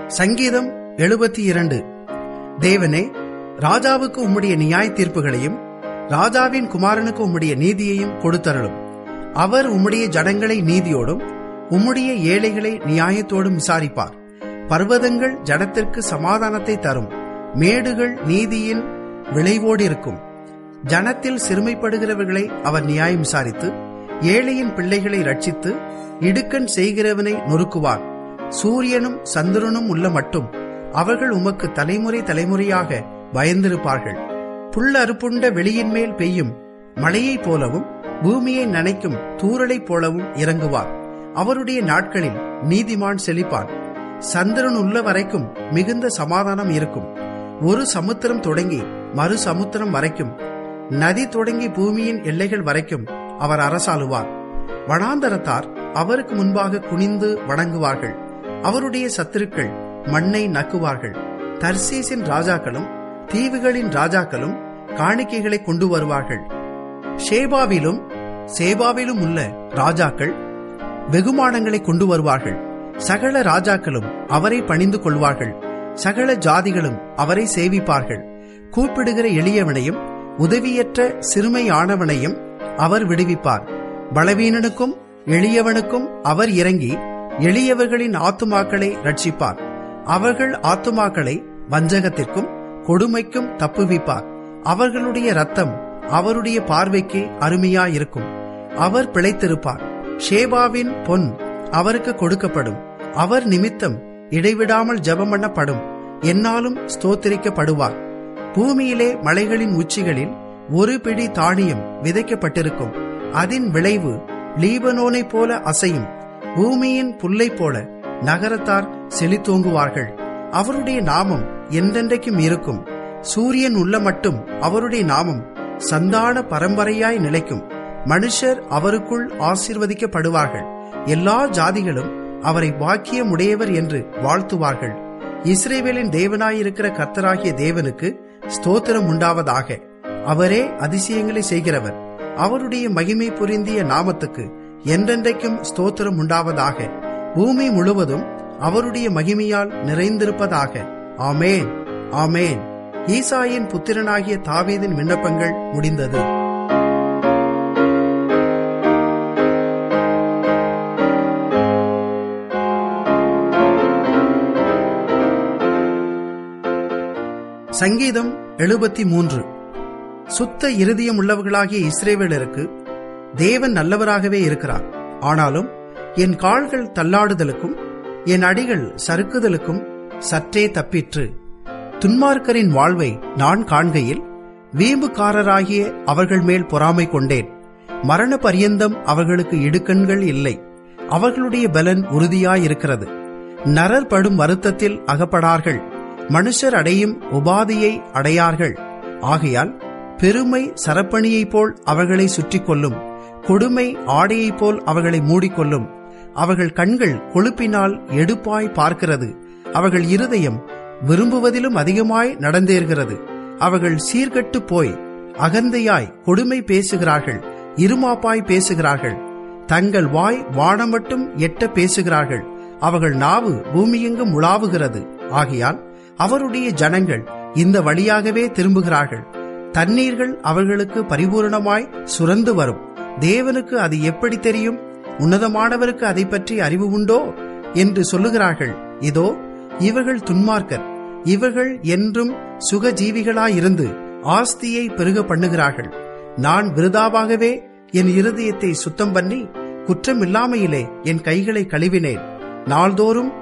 சங்கீதம் எழுபத்தி இரண்டு தேவனே ராஜாவுக்கு உம்முடைய நியாய தீர்ப்புகளையும் ராஜாவின் குமாரனுக்கு உம்முடைய நீதியையும் கொடுத்தருளும் அவர் உம்முடைய ஜனங்களை நீதியோடும் உம்முடைய ஏழைகளை நியாயத்தோடும் விசாரிப்பார் பர்வதங்கள் ஜடத்திற்கு சமாதானத்தை தரும் மேடுகள் நீதியின் விளைவோடு இருக்கும் ஜனத்தில் சிறுமைப்படுகிறவர்களை அவர் நியாயம் விசாரித்து ஏழையின் பிள்ளைகளை ரட்சித்து இடுக்கண் செய்கிறவனை நொறுக்குவார் சூரியனும் சந்திரனும் உள்ள மட்டும் அவர்கள் உமக்கு தலைமுறை தலைமுறையாக பயந்திருப்பார்கள் புல் அறுப்புண்ட வெளியின் மேல் பெய்யும் மழையைப் போலவும் பூமியை நனைக்கும் தூறலைப் போலவும் இறங்குவார் அவருடைய நாட்களில் நீதிமான் செழிப்பான் சந்திரன் உள்ள வரைக்கும் மிகுந்த சமாதானம் இருக்கும் ஒரு சமுத்திரம் தொடங்கி மறு சமுத்திரம் வரைக்கும் நதி தொடங்கி பூமியின் எல்லைகள் வரைக்கும் அவர் அரசாளுவார் வனாந்தரத்தார் அவருக்கு முன்பாக குனிந்து வணங்குவார்கள் அவருடைய சத்துருக்கள் மண்ணை நக்குவார்கள் தர்சீசின் ராஜாக்களும் தீவுகளின் ராஜாக்களும் காணிக்கைகளை கொண்டு வருவார்கள் ஷேபாவிலும் சேபாவிலும் உள்ள ராஜாக்கள் வெகுமானங்களை கொண்டு வருவார்கள் சகல ராஜாக்களும் அவரை பணிந்து கொள்வார்கள் சகல ஜாதிகளும் அவரை சேவிப்பார்கள் கூப்பிடுகிற எளியவனையும் உதவியற்ற சிறுமையானவனையும் அவர் விடுவிப்பார் பலவீனனுக்கும் எளியவனுக்கும் அவர் இறங்கி எளியவர்களின் ஆத்துமாக்களை ரட்சிப்பார் அவர்கள் ஆத்துமாக்களை வஞ்சகத்திற்கும் கொடுமைக்கும் தப்புவிப்பார் அவர்களுடைய ரத்தம் அவருடைய பார்வைக்கு அருமையாயிருக்கும் அவர் பிழைத்திருப்பார் ஷேபாவின் பொன் அவருக்கு கொடுக்கப்படும் அவர் நிமித்தம் இடைவிடாமல் ஜெபம் பண்ணப்படும் என்னாலும் ஸ்தோத்திரிக்கப்படுவார் பூமியிலே மலைகளின் உச்சிகளில் ஒரு பிடி தானியம் விதைக்கப்பட்டிருக்கும் அதன் விளைவு லீபனோனைப் போல அசையும் பூமியின் புல்லைப் போல நகரத்தார் செழித்தோங்குவார்கள் அவருடைய நாமம் என்றென்றைக்கும் இருக்கும் சூரியன் உள்ள மட்டும் அவருடைய நாமம் சந்தான பரம்பரையாய் நிலைக்கும் மனுஷர் அவருக்குள் ஆசீர்வதிக்கப்படுவார்கள் எல்லா ஜாதிகளும் அவரை பாக்கியமுடையவர் என்று வாழ்த்துவார்கள் இஸ்ரேவேலின் தேவனாயிருக்கிற கர்த்தராகிய தேவனுக்கு ஸ்தோத்திரம் உண்டாவதாக அவரே அதிசயங்களை செய்கிறவர் அவருடைய மகிமை புரிந்திய நாமத்துக்கு என்றென்றைக்கும் ஸ்தோத்திரம் உண்டாவதாக பூமி முழுவதும் அவருடைய மகிமையால் நிறைந்திருப்பதாக ஆமேன் ஆமேன் ஈசாயின் புத்திரனாகிய தாவீதின் விண்ணப்பங்கள் முடிந்தது சங்கீதம் எழுபத்தி மூன்று சுத்த இருதயம் உள்ளவர்களாகிய இஸ்ரேவேலருக்கு தேவன் நல்லவராகவே இருக்கிறார் ஆனாலும் என் கால்கள் தள்ளாடுதலுக்கும் என் அடிகள் சறுக்குதலுக்கும் சற்றே தப்பிற்று துன்மார்க்கரின் வாழ்வை நான் காண்கையில் வீம்புக்காரராகிய அவர்கள் மேல் பொறாமை கொண்டேன் மரண பரியந்தம் அவர்களுக்கு இடுக்கண்கள் இல்லை அவர்களுடைய பலன் உறுதியாயிருக்கிறது நரர் படும் வருத்தத்தில் அகப்படார்கள் மனுஷர் அடையும் உபாதியை அடையார்கள் ஆகையால் பெருமை சரப்பணியைப் போல் அவர்களை சுற்றி கொள்ளும் கொடுமை ஆடையைப் போல் அவர்களை மூடிக்கொள்ளும் அவர்கள் கண்கள் கொழுப்பினால் எடுப்பாய் பார்க்கிறது அவர்கள் இருதயம் விரும்புவதிலும் அதிகமாய் நடந்தேறுகிறது அவர்கள் சீர்கட்டு போய் அகந்தையாய் கொடுமை பேசுகிறார்கள் இருமாப்பாய் பேசுகிறார்கள் தங்கள் வாய் வானம் மட்டும் எட்ட பேசுகிறார்கள் அவர்கள் நாவு பூமியெங்கும் உலாவுகிறது ஆகையால் அவருடைய ஜனங்கள் இந்த வழியாகவே திரும்புகிறார்கள் தண்ணீர்கள் அவர்களுக்கு பரிபூரணமாய் சுரந்து வரும் தேவனுக்கு அது எப்படி தெரியும் உன்னதமானவருக்கு அதை பற்றி அறிவு உண்டோ என்று சொல்லுகிறார்கள் இதோ இவர்கள் துன்மார்க்கர் இவர்கள் என்றும் சுகஜீவிகளாயிருந்து ஆஸ்தியை பெருக பண்ணுகிறார்கள் நான் விருதாவாகவே என் இருதயத்தை சுத்தம் பண்ணி குற்றமில்லாமையிலே என் கைகளை கழுவினேன் நாள்தோறும்